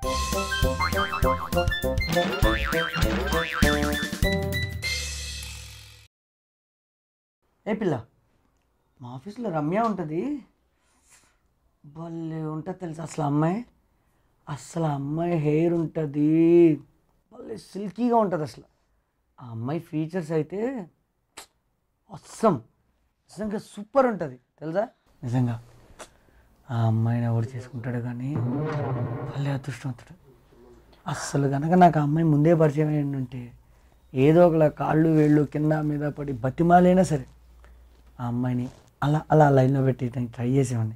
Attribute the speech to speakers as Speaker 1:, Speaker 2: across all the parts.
Speaker 1: ఏ పిల్ల మా ఆఫీస్లో రమ్య ఉంటుంది భలే ఉంటుంది తెలుసా అసలు అమ్మాయి అసలు ఆ అమ్మాయి హెయిర్ ఉంటుంది భలే సిల్కీగా ఉంటుంది అసలు ఆ అమ్మాయి ఫీచర్స్ అయితే అస్సం నిజంగా సూపర్ ఉంటుంది తెలుసా నిజంగా ఆ అమ్మాయిని ఎవరు చేసుకుంటాడు కానీ భలే అదృష్టవంతుడు అస్సలు కనుక నాకు ఆ అమ్మాయి ముందే పరిచయం అయ్యి ఉంటే ఏదో ఒకలా కాళ్ళు వేళ్ళు కింద మీద పడి బతిమాలైనా సరే ఆ అమ్మాయిని అలా అలా లైన్లో పెట్టి ట్రై చేసేవాడిని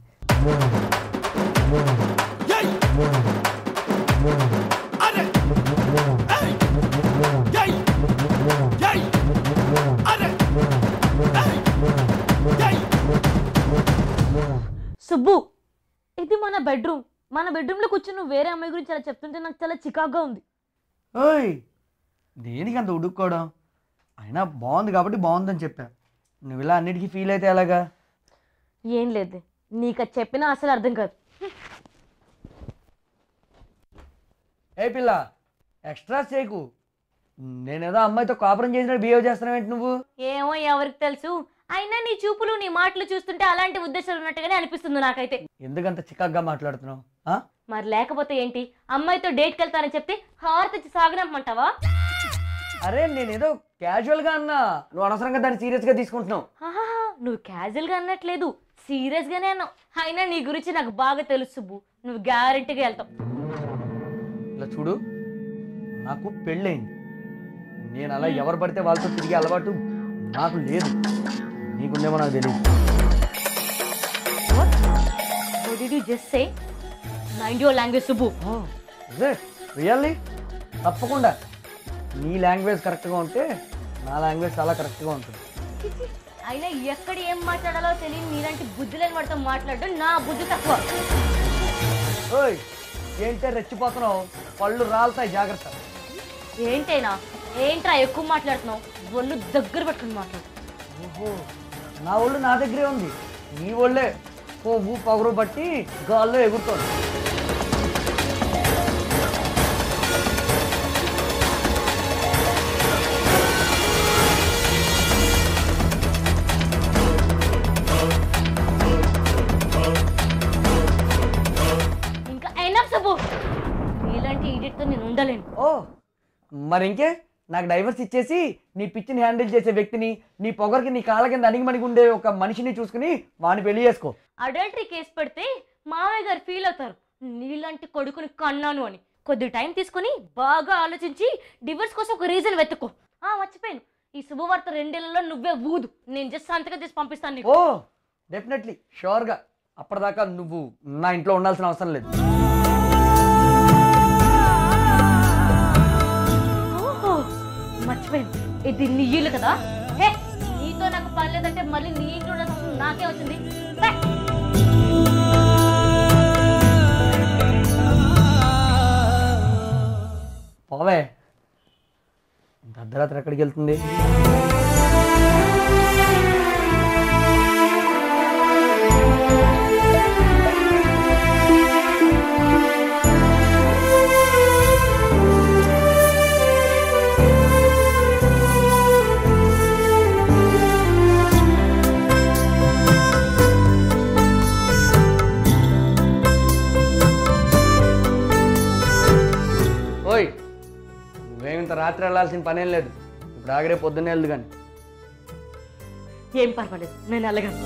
Speaker 2: సుబ్బు ఇది మన బెడ్రూమ్ మన బెడ్రూమ్లో కూర్చొని నువ్వు వేరే అమ్మాయి గురించి అలా చెప్తుంటే నాకు చాలా చికాగ్గా ఉంది
Speaker 1: ఓయ్ దేనికి అంత ఉడుక్కోవడం అయినా బాగుంది కాబట్టి బాగుందని చెప్పా నువ్వు ఇలా అన్నిటికీ ఫీల్ అయితే ఎలాగా
Speaker 2: ఏం లేదు నీకు అది చెప్పినా అసలు అర్థం కాదు
Speaker 1: ఏ పిల్ల ఎక్స్ట్రా చేయకు నేనేదో అమ్మాయితో కాపురం చేసినట్టు బిహేవ్ చేస్తున్నావేంటి నువ్వు
Speaker 2: ఏమో ఎవరికి తెలుసు అయినా నీ చూపులు నీ మాటలు చూస్తుంటే అలాంటి ఉద్దేశాలు ఉన్నట్టుగానే అనిపిస్తుంది నాకైతే
Speaker 1: ఎందుకంత చికాగ్గా మాట్లాడుతున్నావు ఆ?
Speaker 2: మరి లేకపోతే ఏంటి అమ్మాయితో డేట్కి వెళ్తానని చెప్తే హారతి ఇచ్చి సాగనంపమంటావా
Speaker 1: అరే నేనేదో క్యాజువల్గా అన్నా నువ్వు అనవసరంగా దాన్ని సీరియస్గా తీసుకుంటున్నావు
Speaker 2: ఆహాహా, నువ్వు క్యాజువల్గా అన్నట్లేదు సీరియస్గానే అన్నావు అయినా నీ గురించి నాకు బాగా తెలుసు సుబ్బు నువ్వు గ్యారెంటీగా వెళ్తావు
Speaker 1: ఇలా చూడు నాకు పెళ్ళయింది నేను అలా ఎవరు పడితే వాళ్ళతో తిరిగే అలవాటు నాకు లేదు నీకుందేమో నాకు తెలియదు
Speaker 2: What did you just say? Mind your language, Subbu
Speaker 1: really తప్పకుండా నీ లాంగ్వేజ్ కరెక్ట్గా ఉంటే నా లాంగ్వేజ్ చాలా కరెక్ట్గా ఉంటుంది
Speaker 2: అయినా ఎక్కడ ఏం మాట్లాడాలో తెలియని నీలాంటి బుద్ధి లేని వాడితో మాట్లాడడం నా బుద్ధి తక్కువ
Speaker 1: ఓయ్ ఏంటే రెచ్చిపోతున్నావు పళ్ళు రాలుతాయి జాగ్రత్త
Speaker 2: ఏంటైనా ఏంట్రా ఎక్కువ మాట్లాడుతున్నావు ఒళ్ళు దగ్గర పెట్టుకుని మాట్లాడు
Speaker 1: ఓహో నా ఒళ్ళు నా దగ్గరే ఉంది నీ ఒళ్ళే కొవ్వు పొగరు బట్టి గాల్లో ఎగురుతోంది
Speaker 2: ఇంకా ఎనఫ్ సుబ్బు నీలాంటి ఇడియట్తో నేను ఉండలేను
Speaker 1: ఓ మరి ఇంకే నాకు డైవర్స్ ఇచ్చేసి నీ పిచ్చిని హ్యాండిల్ చేసే వ్యక్తిని నీ పొగరికి నీ కాళ్ళ కింద అణిగిమణిగి ఉండే ఒక మనిషిని చూసుకుని వాడిని పెళ్లి చేసుకో
Speaker 2: అడల్టరీ కేసు పెడితే మామయ్య గారు ఫీల్ అవుతారు నీలాంటి కొడుకుని కన్నాను అని కొద్ది టైం తీసుకొని బాగా ఆలోచించి డివోర్స్ కోసం ఒక రీజన్ వెతుక్కో ఆ మర్చిపోయాను ఈ శుభవార్త రెండేళ్లలో నువ్వే ఊదు నేను జస్ట్ సంతకం చేసి పంపిస్తాను నీకు
Speaker 1: ఓ డెఫినెట్లీ షూర్గా అప్పటిదాకా నువ్వు నా ఇంట్లో ఉండాల్సిన అవసరం లేదు
Speaker 2: ఓహో మర్చిపోయాను ఇది నీ ఇల్లు కదా హే నీతో నాకు పని లేదంటే మళ్ళీ నీ ఇంట్లో ఉండాల్సిన అవసరం నాకే వచ్చింది బే.
Speaker 1: పోవే ఇంత అర్ధరాత్రి ఎక్కడికి వెళ్తుంది ఓయ్ నువ్వేం ఇంత రాత్రి వెళ్ళాల్సిన పనేం లేదు ఇప్పుడు ఆగరే పొద్దున్నే వెళ్దు కానీ
Speaker 2: ఏం పర్వాలేదు నేను వెళ్ళగలను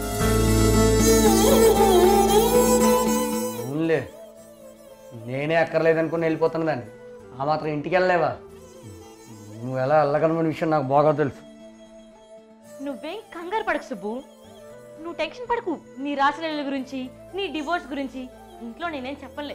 Speaker 1: అవునులే నేనే అక్కర్లేదనుకుని వెళ్ళిపోతున్నా దాన్ని ఆ మాత్రం ఇంటికి వెళ్ళలేవా నువ్వు ఎలా వెళ్ళగలమని విషయం నాకు బాగా తెలుసు
Speaker 2: నువ్వేం కంగారు పడకు సుబ్బు నువ్వు టెన్షన్ పడకు నీ రాశిల గురించి నీ డివోర్స్ గురించి ఇంట్లో నేనేం చెప్పలే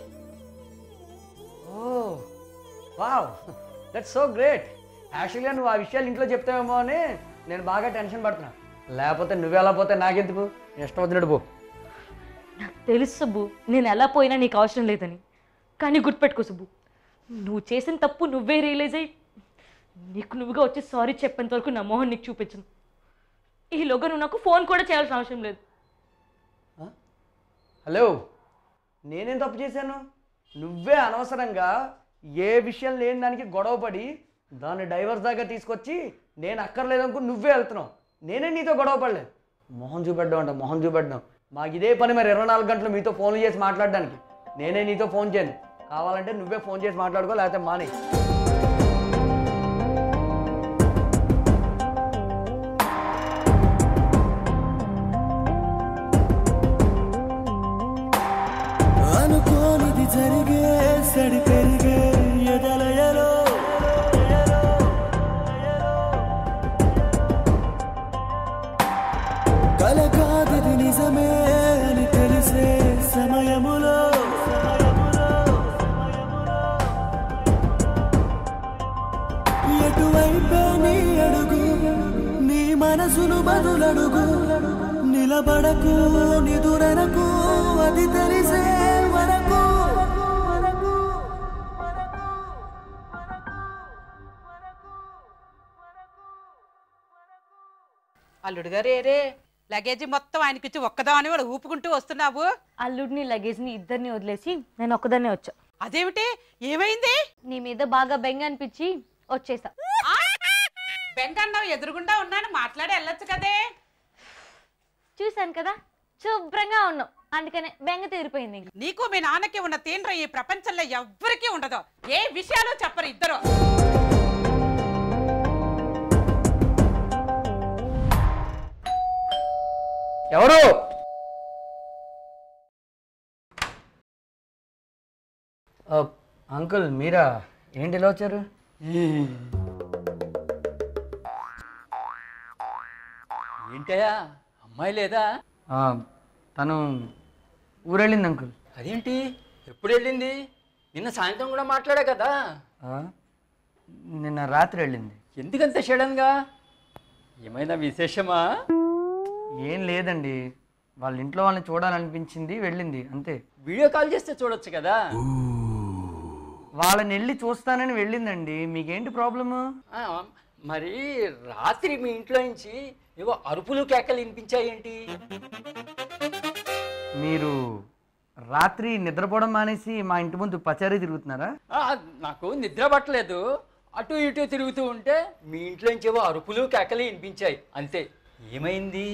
Speaker 1: oh wow that's so great యాక్చువల్గా నువ్వు ఆ విషయాలు ఇంట్లో చెప్తావేమో అని నేను బాగా టెన్షన్ పడుతున్నా లేకపోతే నువ్వు ఎలా పోతే నాకెందుకు నీ ఇష్టం వచ్చినట్టు పో
Speaker 2: నాకు తెలుసు సుబ్బు నేను ఎలా పోయినా నీకు అవసరం లేదని కానీ గుర్తుపెట్టుకో సుబ్బు నువ్వు చేసిన తప్పు నువ్వే రియలైజ్ అయ్యి నీకు నువ్వుగా వచ్చి సారీ చెప్పేంత వరకు నా మొహం నీకు చూపించను ఈలోగా నువ్వు నాకు ఫోన్ కూడా చేయాల్సిన అవసరం లేదు
Speaker 1: హలో నేనేం తప్పు చేశాను నువ్వే అనవసరంగా ఏ విషయం లేని దానికి గొడవపడి దాన్ని డైవర్స్ దాకా తీసుకొచ్చి నేను అక్కర్లేదనుకుని నువ్వే వెళ్తున్నావు నేనే నీతో గొడవ పడలేదు మొహం చూపెట్టడం అంట మొహం చూపెట్టడం మాకు ఇదే పని మరి ఇరవై నాలుగు గంటలు మీతో ఫోన్లు చేసి మాట్లాడడానికి నేనే నీతో ఫోన్ చేయను కావాలంటే నువ్వే ఫోన్ చేసి మాట్లాడుకో లేకపోతే మానే
Speaker 3: అనుకోనిది జరిగే సడి పెరిగే ఎదలయలో కల కాదది నిజమే అని తెలిసే సమయములో ఎటువైపే నీ అడుగు నీ మనసును బదులడుగు నిలబడకు నిదురనకు అది తెలిసే వరకు
Speaker 4: అల్లుడు గారు ఏరే లగేజీ మొత్తం ఆయనకిచ్చి ఒక్కదాని వాడు ఊపుకుంటూ వస్తున్నావు
Speaker 2: అల్లుడిని లగేజ్ని ఇద్దరిని వదిలేసి నేను ఒక్కదాన్నే వచ్చా
Speaker 4: అదేమిటి ఏమైంది
Speaker 2: నీ మీద బాగా బెంగ అనిపించి వచ్చేసా
Speaker 4: ఆ? బెంగన్నావు ఎదురుగుండా ఉన్నాను మాట్లాడి వెళ్ళొచ్చు కదే
Speaker 2: చూశాను కదా శుభ్రంగా ఉన్నావు అందుకనే బెంగ తీరిపోయింది
Speaker 4: నీకు మీ నాన్నకి ఉన్న తీవ్ర ఈ ప్రపంచంలో ఎవ్వరికీ ఉండదు ఏ విషయాలు చెప్పరు ఇద్దరు
Speaker 1: ఎవరు ఆ, అంకుల్ మీరా ఏంటి ఇలా వచ్చారు
Speaker 5: ఏంటయ్యా అమ్మాయి లేదా
Speaker 1: ఆ, తను ఊరెళ్ళింది అంకుల్
Speaker 5: అదేంటి ఎప్పుడు వెళ్ళింది నిన్న సాయంత్రం కూడా మాట్లాడా కదా
Speaker 1: ఆ, నిన్న రాత్రి వెళ్ళింది
Speaker 5: ఎందుకంత సడన్గా ఏమైనా విశేషమా
Speaker 1: ఏం లేదండి వాళ్ళ ఇంట్లో వాళ్ళని చూడాలనిపించింది వెళ్ళింది అంతే
Speaker 5: వీడియో కాల్ చేస్తే చూడొచ్చు కదా
Speaker 1: వాళ్ళని వెళ్ళి చూస్తానని వెళ్ళిందండి మీకేంటి ప్రాబ్లము
Speaker 5: ఆ, మరి రాత్రి మీ ఇంట్లో నుంచి ఏవో అరుపులు కేకలు వినిపించాయేంటి
Speaker 1: మీరు రాత్రి నిద్రపోవడం మానేసి మా ఇంటి ముందు పచారీ తిరుగుతున్నారా
Speaker 5: ఆ, నాకు నిద్ర పట్టలేదు అటు ఇటు తిరుగుతూ ఉంటే మీ ఇంట్లో నుంచి ఏవో అరుపులు కేకలు వినిపించాయి అంతే ఏమైంది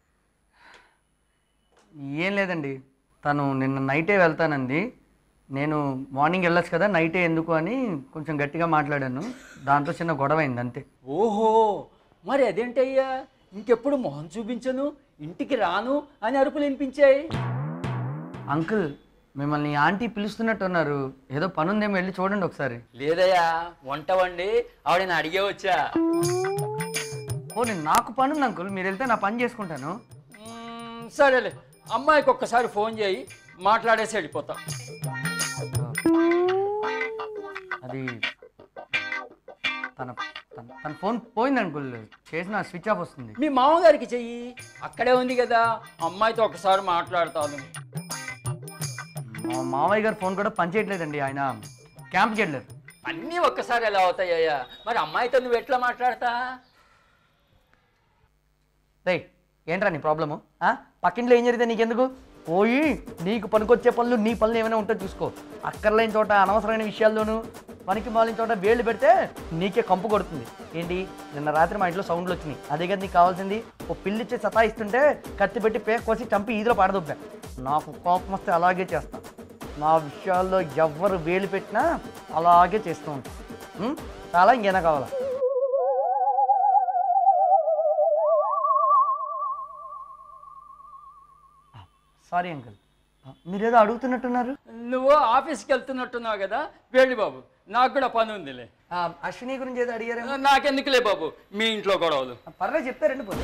Speaker 1: ఏం లేదండి తను నిన్న నైటే వెళ్తానంది నేను మార్నింగ్ వెళ్ళొచ్చు కదా నైటే ఎందుకు అని కొంచెం గట్టిగా మాట్లాడాను దాంతో చిన్న గొడవ అయింది అంతే
Speaker 5: ఓహో మరి అదేంటయ్యా ఇంకెప్పుడు మొహం చూపించను ఇంటికి రాను అని అరుపులు వినిపించాయి
Speaker 1: అంకుల్ మిమ్మల్ని ఆంటీ పిలుస్తున్నట్టున్నారు ఏదో పనుందేమో వెళ్ళి చూడండి ఒకసారి
Speaker 5: లేదయ్యా వంట వండి ఆవిడని అడిగే వచ్చా
Speaker 1: ఓ నేను నాకు పని ఉంది అంకుల్ మీరు వెళ్తే నా పని చేసుకుంటాను
Speaker 5: మ్మ్, సరేలే అమ్మాయికి ఒక్కసారి ఫోన్ చేయి మాట్లాడేసి వెళ్ళిపోతాం
Speaker 1: అది తన తన తన ఫోన్ పోయింది అంకుల్ చేసిన స్విచ్ ఆఫ్ వస్తుంది
Speaker 5: మీ మామగారికి చెయ్యి అక్కడే ఉంది కదా అమ్మాయితో ఒకసారి మాట్లాడతాను
Speaker 1: మా మామయ్య గారు ఫోన్ కూడా పనిచేయట్లేదండి ఆయన క్యాంప్కి వెళ్ళారు
Speaker 5: అన్నీ ఒక్కసారి ఎలా అవుతాయ్యా మరి అమ్మాయితో నువ్వు ఎట్లా మాట్లాడతా
Speaker 1: రే ఏంట్రా నీ ప్రాబ్లము ఆ? పక్కింట్లో ఏం జరిగితే నీకెందుకు పోయి నీకు పనికొచ్చే పనులు నీ పనులు ఏమైనా ఉంటే చూసుకో అక్కర్లేని చోట అనవసరమైన విషయాల్లోనూ పనికి మాలిన చోట వేళ్ళు పెడితే నీకే కంపు కొడుతుంది ఏంటి నిన్న రాత్రి మా ఇంట్లో సౌండ్లు వచ్చినాయి అదే కదా నీకు కావాల్సింది ఓ పిల్లిచ్చి సతాయిస్తుంటే కత్తి పెట్టి పేక కోసి చంపి ఈదులో పాడదొబ్బా నాకు కోపం వస్తే అలాగే చేస్తా నా విషయాల్లో ఎవ్వరు వేలు పెట్టినా అలాగే చేస్తూ ఉంటాను ఉం? చాలా ఇంకేనా కావాలా సారీ అంకుల్ మీరేదో అడుగుతున్నట్టున్నారు
Speaker 5: నువ్వు ఆఫీస్కి వెళ్తున్నట్టున్నావు కదా వెళ్ళి బాబు నాకు కూడా పని ఉందిలే
Speaker 1: ఆ, అశ్విని గురించి ఏదో అడిగారేమో
Speaker 5: నాకెందుకులే బాబు మీ ఇంట్లో గొడవలు
Speaker 1: పర్లేదు చెప్తారండి పోనీ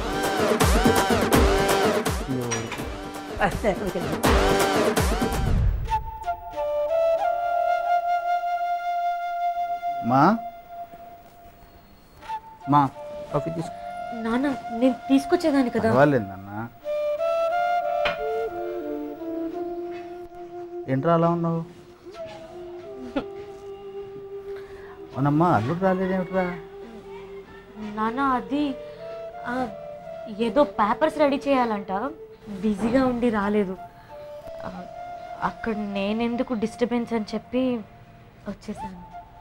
Speaker 6: మా మా కాఫీ తీసుకో
Speaker 2: నాన్న నేను తీసుకొచ్చేదాన్ని కదా
Speaker 6: పర్వాలేదన్న ఏంట్రా అలా ఉన్నావు అవునమ్మా అల్లుడు రాలేదేమిట్రా
Speaker 2: నాన్న అది ఆ, ఏదో పేపర్స్ రెడీ చేయాలంట బిజీగా ఉండి రాలేదు ఆ, అక్కడ నేనెందుకు డిస్టర్బెన్స్ అని చెప్పి వచ్చేసాను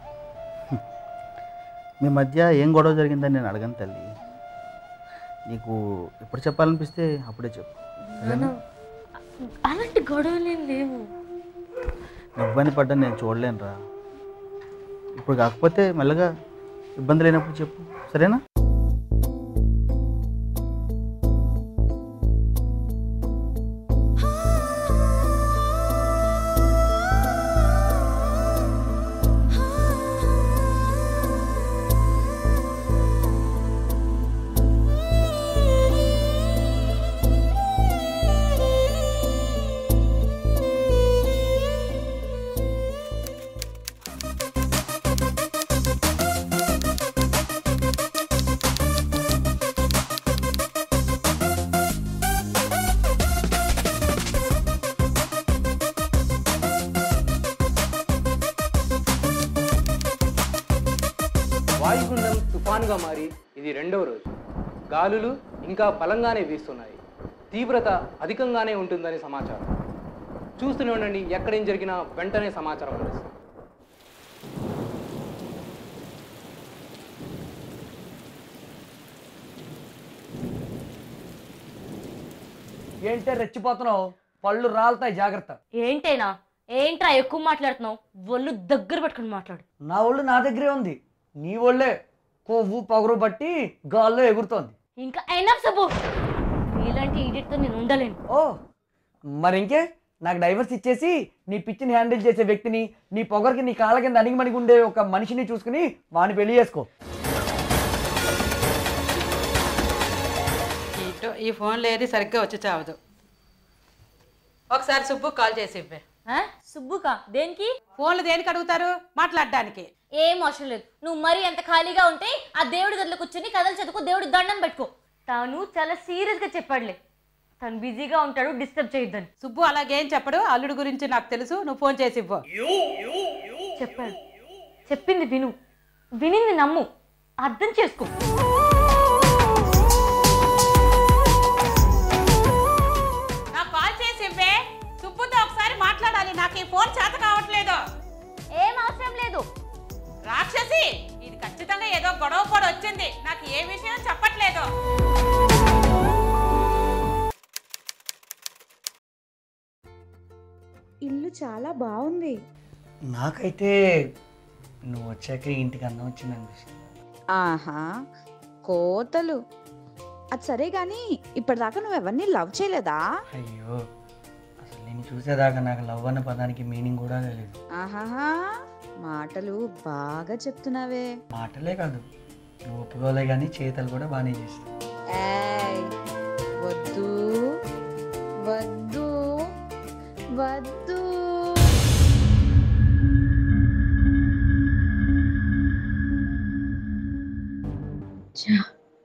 Speaker 6: మీ మధ్య ఏం గొడవ జరిగిందని నేను అడగను తల్లి నీకు ఎప్పుడు చెప్పాలనిపిస్తే అప్పుడే చెప్పు
Speaker 2: నాన్న అలాంటి గొడవలు ఏం లేవు
Speaker 6: నువ్వు ఇబ్బంది పడ్డా నేను చూడలేనురా ఇప్పుడు కాకపోతే మెల్లగా ఇబ్బంది లేనప్పుడు చెప్పు సరేనా
Speaker 7: వాయుగుండం తుఫానుగా మారి ఇది రెండవ రోజు గాలులు ఇంకా బలంగానే వీస్తున్నాయి తీవ్రత అధికంగానే ఉంటుందని సమాచారం చూస్తూనే ఉండండి ఎక్కడేం జరిగినా వెంటనే సమాచారం అందిస్తాం
Speaker 1: ఏంటే రెచ్చిపోతున్నావు పళ్ళు రాలుతాయి జాగ్రత్త
Speaker 2: ఏంటైనా ఏంట్రా ఎక్కువ మాట్లాడుతున్నావు ఒళ్ళు దగ్గర పెట్టుకుని మాట్లాడు
Speaker 1: నా ఒళ్ళు నా దగ్గరే ఉంది నీ ఒళ్ళే కొవ్వు పొగరు బట్టి గాల్లో ఎగురుతోంది
Speaker 2: ఇంకా అయినా సబ్బు ఇలాంటి ఇడియట్తో నేను ఉండలేను
Speaker 1: ఓ మరి ఇంకే నాకు డైవర్స్ ఇచ్చేసి నీ పిచ్చిని హ్యాండిల్ చేసే వ్యక్తిని నీ పొగరికి నీ కాళ్ళ కింద అణిగిమణిగి ఉండే ఒక మనిషిని చూసుకుని వాడిని పెళ్లి చేసుకో
Speaker 4: ఇటు ఈ ఫోన్లో ఏది సరిగ్గా వచ్చి చావదు ఒకసారి సుబ్బు కాల్ చేసి ఇవ్వే
Speaker 2: ఆ? సుబ్బుకా దేనికి
Speaker 4: ఫోన్లు దేనికి అడుగుతారు మాట్లాడడానికి
Speaker 2: ఏం అవసరం లేదు నువ్వు మరీ ఎంత ఖాళీగా ఉంటే ఆ దేవుడి గదిలో కూర్చొని కథలు చదువుకో దేవుడి దండం పెట్టుకో తాను చాలా సీరియస్గా చెప్పాడులే తను బిజీగా ఉంటాడు డిస్టర్బ్ చేయొద్దని
Speaker 4: సుబ్బు అలాగేం చెప్పడు అల్లుడు గురించి నాకు తెలుసు నువ్వు ఫోన్ చేసి ఇవ్వు
Speaker 2: చెప్పాడు చెప్పింది విను వినింది నమ్ము అర్థం చేసుకో
Speaker 4: నాకు కాల్ చేసి ఇవ్వే సుబ్బుతో ఒకసారి మాట్లాడాలి నాకు ఈ ఫోన్ చేత కావట్లేదు
Speaker 2: ఏం అవసరం లేదు
Speaker 4: రాక్షసి ఇది ఖచ్చితంగా ఏదో గొడవ కూడా వచ్చింది నాకు ఏ విషయం చెప్పట్లేదు
Speaker 8: ఇల్లు చాలా బాగుంది
Speaker 1: నాకైతే నువ్వు వచ్చాక ఇంటికి అన్నం వచ్చింది అనిపిస్తుంది
Speaker 8: ఆహా కోతలు అది సరే కానీ ఇప్పటిదాకా నువ్వు ఎవరిని లవ్ చేయలేదా
Speaker 1: అయ్యో అసలు నేను చూసేదాకా నాకు లవ్ అన్న పదానికి మీనింగ్ కూడా తెలియదు
Speaker 8: ఆహాహా మాటలు బాగా చెప్తున్నావే
Speaker 1: మాటలే కాదు నువ్వు ఒప్పుకోలే కానీ చేతలు కూడా బాగానే చేస్తావు
Speaker 8: ఏయ్, వద్దు వద్దు వద్దు
Speaker 9: ఛా!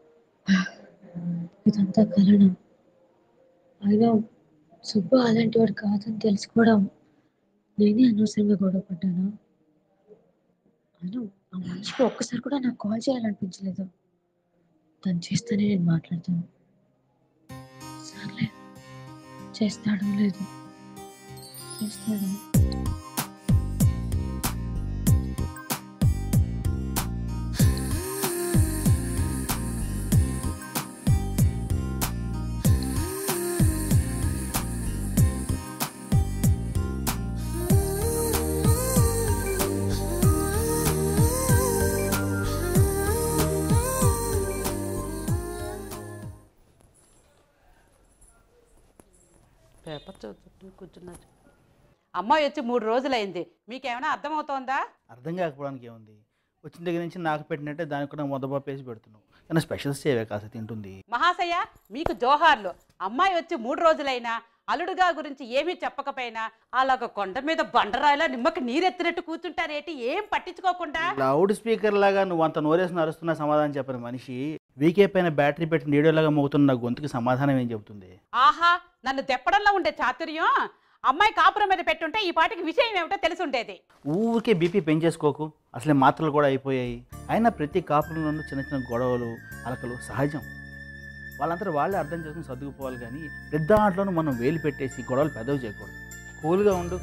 Speaker 9: ఇదంతా కలన అయినా సుబ్బు అలాంటి వాడు కాదని తెలుసుకోవడం నేనే అనవసరంగా గొడవ పడ్డానా అను ఆ మనిషికి ఒక్కసారి కూడా నాకు కాల్ చేయాలనిపించలేదు తను చేస్తేనే నేను మాట్లాడతాను సర్లే చేస్తాడో లేదు చేస్తాడు
Speaker 4: పేపర్ చదువుతూ కూర్చున్నారు అమ్మాయి వచ్చి మూడు రోజులైంది మీకేమైనా అర్థమవుతోందా
Speaker 6: అర్థం కాకపోవడానికి ఏముంది వచ్చిన దగ్గర నుంచి నాకు పెట్టినట్టే దానికి కూడా మొదబాపు వేసి పెడుతున్నావు కానీ స్పెషల్స్ చేయవే కాస్త తింటుంది
Speaker 4: మహాశయ మీకు జోహార్లు అమ్మాయి వచ్చి మూడు రోజులైనా అల్లుడుగా గురించి ఏమీ చెప్పకపోయినా అలాగ కొండ మీద బండరాయిలా నిమ్మకి నీరెత్తినట్టు కూర్చుంటారేటి ఏం పట్టించుకోకుండా
Speaker 6: లౌడ్ స్పీకర్ లాగా నువ్వు అంత నోరేసి నరుస్తున్న సమాధానం చెప్పిన మనిషి వీకే పైన బ్యాటరీ పెట్టిన రేడియోలాగా మోగుతున్న నా గొంతుకి సమాధానం ఏం చెబుతుంది
Speaker 4: ఆహా నన్ను తెప్పడంలో ఉండే చాతుర్యం అమ్మాయి కాపురం మీద పెట్టుంటే ఈ పాటికి విషయం ఏమిటో తెలిసి ఉండేది
Speaker 6: ఊరికే బీపీ పెంచేసుకోకు అసలే మాత్రలు కూడా అయిపోయాయి అయినా ప్రతి కాపురంలోనూ చిన్న చిన్న గొడవలు అలకలు సహజం వాళ్ళంతా వాళ్ళే అర్థం చేసుకుని సర్దుకుపోవాలి కానీ పెద్ద ఆటలోనూ మనం వేలు పెట్టేసి గొడవలు పెద్దవి చేయకూడదు కూల్గా ఉండు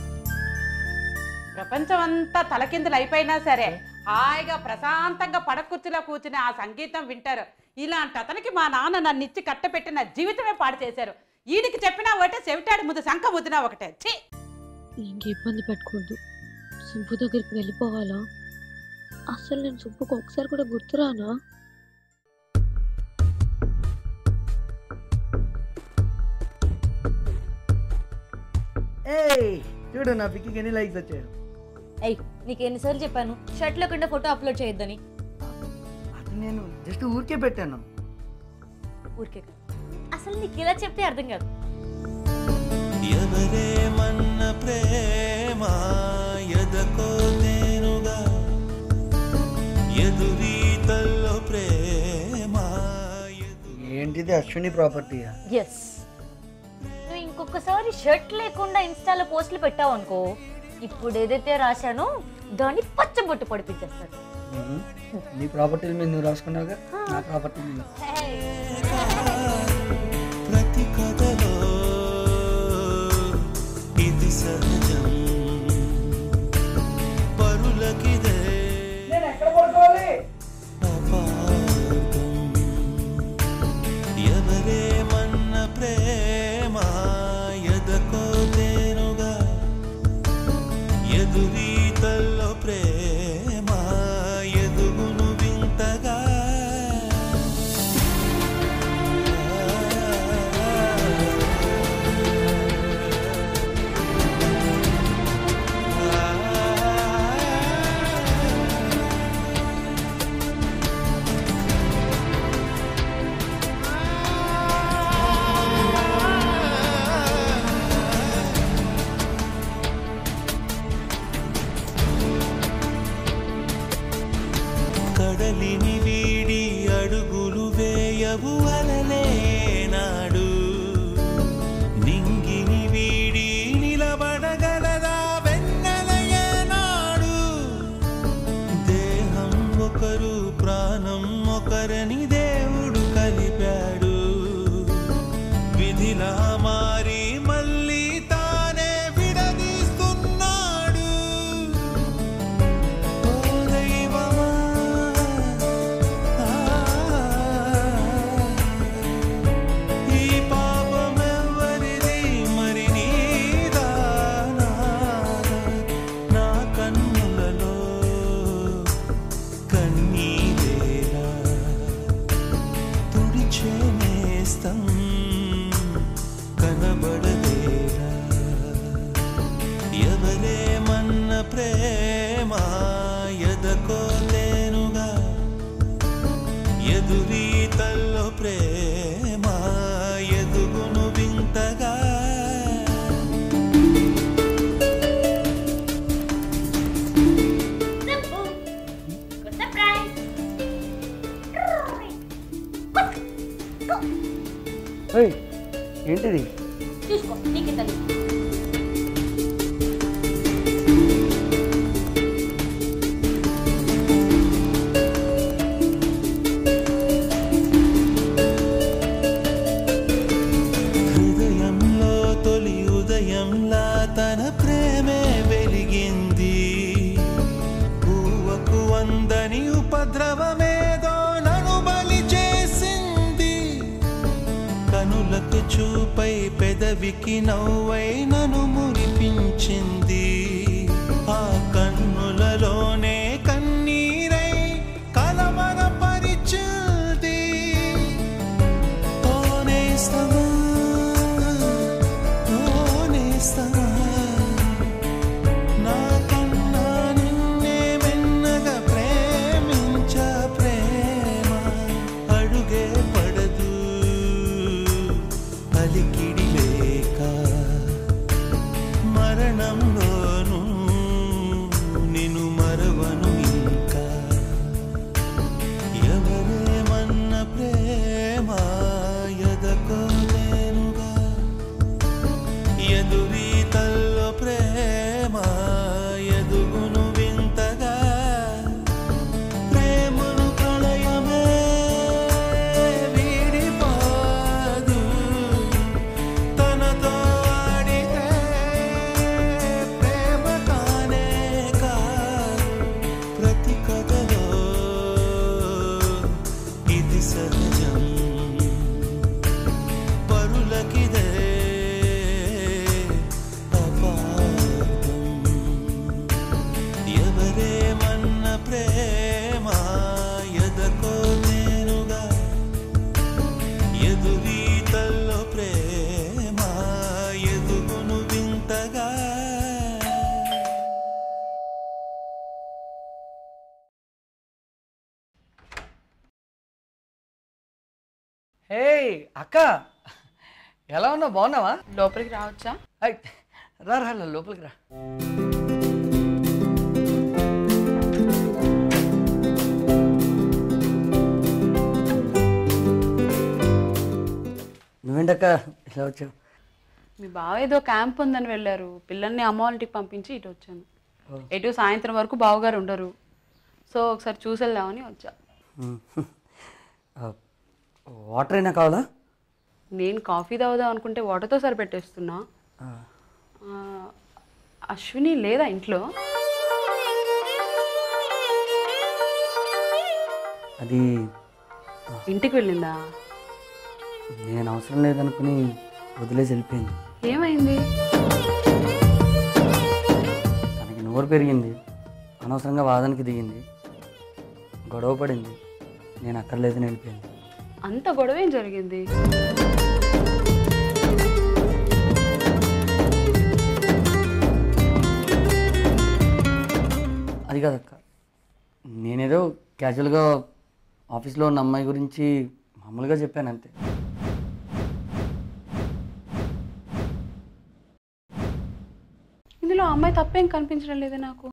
Speaker 4: ప్రపంచం అంతా తలకిందులు అయిపోయినా సరే హాయిగా ప్రశాంతంగా పడకుర్చీలో కూర్చుని ఆ సంగీతం వింటారు ఇలాంటి అతనికి మా నాన్న నన్ను ఇచ్చి కట్టపెట్టి నా జీవితమే పాడు చేశారు ఈయనకి చెప్పినా ఒకటే చెవిటాడు ముందు శంఖ ముద్దినా ఒకటే ఛీ
Speaker 9: ఇంక ఇబ్బంది పెట్టకూడదు సుబ్బు దగ్గరికి వెళ్ళిపోవాలా అసలు నేను సుబ్బుకు ఒకసారి కూడా గుర్తురానా
Speaker 1: ఏయ్ చూడు నా పిక్కి ఎన్ని లైక్స్ వచ్చాయి
Speaker 2: అయ్యి నీకు ఎన్నిసార్లు చెప్పాను షర్ట్ లేకుండా ఫోటో అప్లోడ్ చేయొద్దని
Speaker 1: అది నేను జస్ట్ ఊరికే పెట్టాను
Speaker 2: ఊరికే కాదు అసలు నీకు ఇలా చెప్తే అర్థం కాదు
Speaker 3: ఎవరేమన్న ప్రేమ ఎదకో తేనుగా ఎదురీతల్లో ప్రేమ
Speaker 1: ఏంటిది అశ్విని ప్రాపర్టీయా
Speaker 2: ఎస్ నువ్వు ఇంకొకసారి షర్ట్ లేకుండా ఇన్స్టాలో పోస్టులు పెట్టావు అనుకో ఇప్పుడు ఏదైతే రాశానో దాన్ని పచ్చబొట్టు పడిపించేస్తాను
Speaker 1: నీ ప్రాపర్టీల మీద నువ్వు రాసుకున్నావుగా నా ప్రాపర్టీ మీద
Speaker 3: ప్రతి కథలో ఇది సహజం పరులకిదే అపార్థం. ఎవరేమన్న ప్రేమ ఎదకో తేనుగా ఎదురీతల్లో ప్రేమ ఎదుగును వింతగా కడలిని వీడి అడుగులు వేయవు అలలేనాడు నింగిని వీడి నిలబడగలదా వెన్నెలయేనాడు దేహం ఒకరు ప్రాణం ఒకరని దేవుడు కలిపాడు విధిలా మారి మళ్ళీ తానే విడదీస్తున్నాడు ఓ దైవమా ఈ పాపమెవ్వరిది మరి నీదా నాదా? నా కన్నులలో కన్నీరేలా తుడిచే నేస్తం కనబడదేలా ఎవరేమన్న ప్రేమ ఎదకో తేనుగా ఎదురీతల్లో ప్రేమ ఎదుగును వింతగా
Speaker 1: ఏయ్, ఏంటిది
Speaker 2: చూసుకో నీకు తెలియదు
Speaker 3: హృదయంలో తొలి ఉదయంలా తన ప్రేమే వెలిగింది పువ్వకు వందని ఉపద్రవమేదో నను బలి చేసింది కనులకు చూపై పెదవికి నవ్వై నను మురిపించింది ఆ కన్నులలోనే కన్నీరై కలవరపరిచింది ఓనేస్తమా ఓనేస్తమా నా కన్నా నిన్నే మెన్నగా ప్రేమించ ప్రేమ అడుగే పడదు అలికిడి లేక మరణంలోనూ నిన్ను మరవను ఇంకా ఎవరేమన్న ప్రేమ ఎదకో నేనుగా ఎదురీతల్లో ప్రేమ ఎదుగును వింతగా ప్రేమను ప్రళయమే వీడిపోదు తనతో ఆడితే
Speaker 1: హే అక్క ఎలా ఉన్నావు బాగున్నావా
Speaker 10: లోపలికి రావచ్చా
Speaker 1: ఐ, రా రా రా, లోపలికి రా నువ్వేంటక్క ఇలా వచ్చావు
Speaker 10: మీ బావ ఏదో క్యాంప్ ఉందని వెళ్ళారు పిల్లల్ని అమ్మ వాళ్ళ ఇంటికి పంపించి ఇటు వచ్చాను
Speaker 1: ఓ.
Speaker 10: ఎటు సాయంత్రం వరకు బావగారు ఉండరు సో ఒకసారి చూసి వెళ్దామని వచ్చా
Speaker 1: మ్మ్. ఆ, వాటర్ అయినా కావాలా
Speaker 10: నేను కాఫీ తాగుదాం అనుకుంటే వాటర్తో సరిపెట్టేస్తున్నా
Speaker 1: ఆ,
Speaker 10: ఆ, అశ్విని లేదా ఇంట్లో
Speaker 1: అది
Speaker 10: ఇంటికి వెళ్ళిందా
Speaker 1: నేను అవసరం లేదనుకుని వదిలేసి వెళ్ళిపోయింది
Speaker 10: ఏమైంది
Speaker 1: తనకి నోరు పెరిగింది అనవసరంగా వాదనకి దిగింది గొడవ పడింది నేను అక్కర్లేదని వెళ్ళిపోయింది
Speaker 10: అంత గొడవ ఏం జరిగింది
Speaker 1: అది కాదక్క నేనేదో క్యాజువల్గా ఆఫీస్లో ఉన్న అమ్మాయి గురించి మామూలుగా చెప్పాను అంతే
Speaker 10: ఇందులో ఆ అమ్మాయి తప్పేం కనిపించడం లేదు నాకు